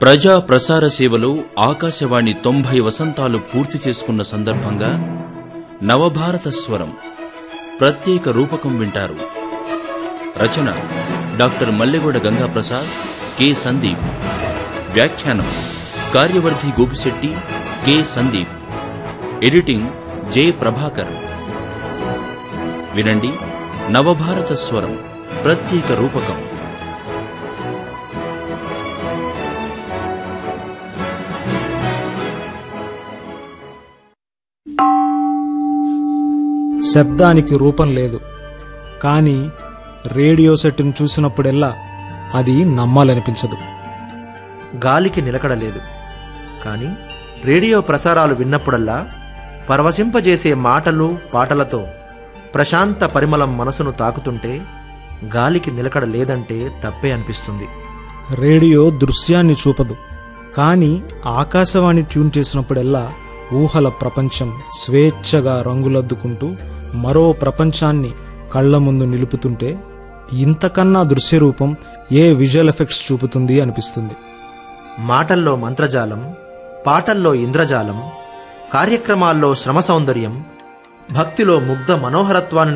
ప్రజా ప్రసార సేవలో ఆకాశవాణి తొంభై వసంతాలు పూర్తి చేసుకున్న సందర్భంగా నవభారత స్వరం ప్రత్యేక రూపకం వింటారు రచన డాక్టర్ మల్లెగూడ గంగాప్రసాద్ కె సందీప్ వ్యాఖ్యానం కార్యవర్ధి Gopisetti K Sandeep editing J Prabhakar వినండి నవభారత స్వరం ప్రత్యేక రూపకం శబ్దానికి రూపం లేదు కానీ రేడియో సెట్ను చూసినప్పుడెల్లా అది నమ్మాలనిపించదు గాలికి నిలకడ లేదు కానీ రేడియో ప్రసారాలు విన్నప్పుడల్లా పరవశింపజేసే మాటలు పాటలతో ప్రశాంత పరిమళం మనసును తాకుతుంటే గాలికి నిలకడ లేదంటే తప్పే అనిపిస్తుంది రేడియో దృశ్యాన్ని చూపదు కానీ ఆకాశవాణి ట్యూన్ చేసినప్పుడెల్లా ఊహల ప్రపంచం స్వేచ్ఛగా రంగులద్దుకుంటూ మరో ప్రపంచాన్ని కళ్ళ ముందు నిలుపుతుంటే ఇంతకన్నా దృశ్య రూపం ఏ విజువల్ ఎఫెక్ట్స్ చూపుతుంది అనిపిస్తుంది మాటల్లో మంత్రజాలం పాటల్లో ఇంద్రజాలం కార్యక్రమాల్లో శ్రమ సౌందర్యం భక్తిలో ముగ్ధ మనోహరత్వాన్ని